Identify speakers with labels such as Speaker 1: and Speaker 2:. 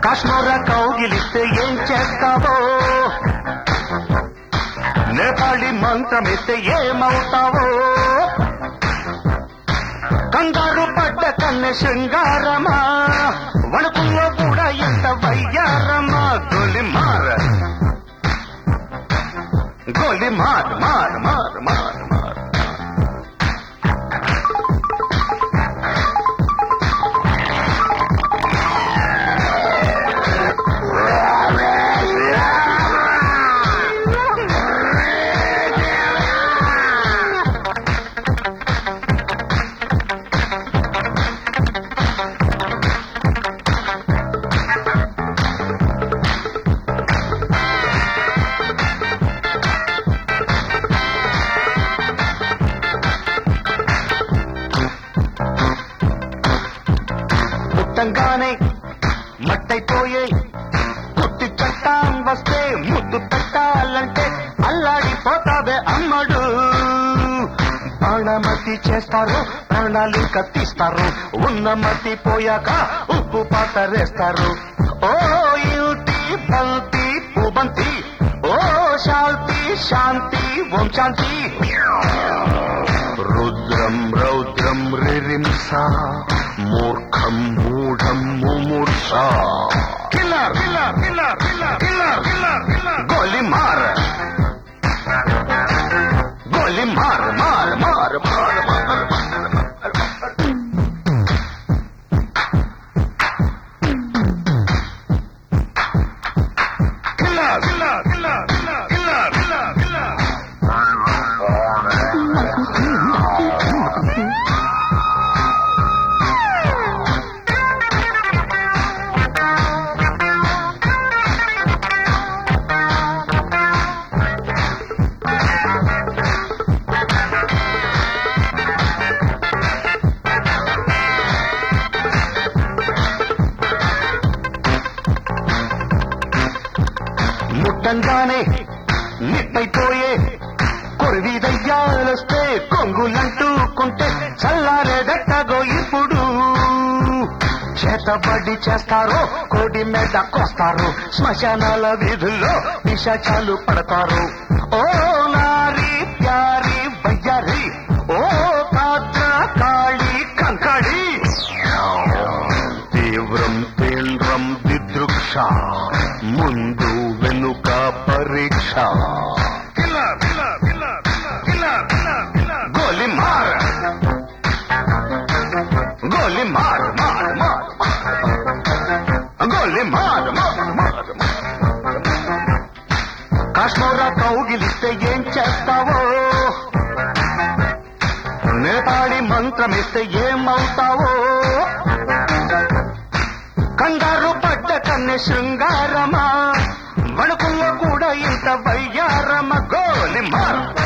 Speaker 1: కాశ్మీర కౌగిలిస్తే ఏం చేస్తావో నేపాళి మంత్రమిస్తే ఏమవుతావో కంగారు పడ్డ కన్నె శృంగారమా వణుకుల్లో కూడా ఎంత వయ్యారమా గోలి మార గోలి మార్ మార్ మార్ మార్ మార్ పుట్టంగానే మట్టైపోయే కుట్టి చట్టాం వస్తే ముద్దు పెట్టాలంటే అల్లాడిపోతావే అమ్మడు ప్రాణమతి చేస్తారు ప్రాణాలు కత్తిస్తారు ఉన్న మతి పోయాక ఉప్పు పాతరేస్తారు ఓ యుతి బంతి పుబంతి ఓ శాంతి శాంతి ఓం శాంతి రుద్రం రౌద్రం రిరింస మూర్ఖం మూఢం ముమూర్ష killer killer killer killer killer killer killer గోలి మార్ గోలి మార్ మార్ మార్ మార్ మార్ killer killer killer killer killer killer killer ముట్టంగానే నిప్పైపోయే కొరివి దయ్యాలొస్తే కొంగులంటూకుంటే చల్లారేదెట్టగో ఇప్పుడు చేతబడి చేస్తారో కోడి మీద కోస్తారు శ్మశానాల వీధుల్లో పిశాచాలు పడతారు ఓ నారి ప్యారి బయ్యారి ఓ పాత్ర కాళి కంకడి తీవ్రం తీవ్రం దిదృక్ష ముందు వెనుక పరీక్ష గోలి మార్ గోలి మార్ మార్ మార్ గోలి మార్ మార్ మార్ కాశ్మీర కౌగిలిస్తే ఏం చేస్తావో నేపాళి మంత్రమిస్తే ఏమవుతావో కంగారు పడ్డ కన్నె శృంగారమా వణుకుల్లో కూడా ఇంత వయ్యారమ గోలి మార్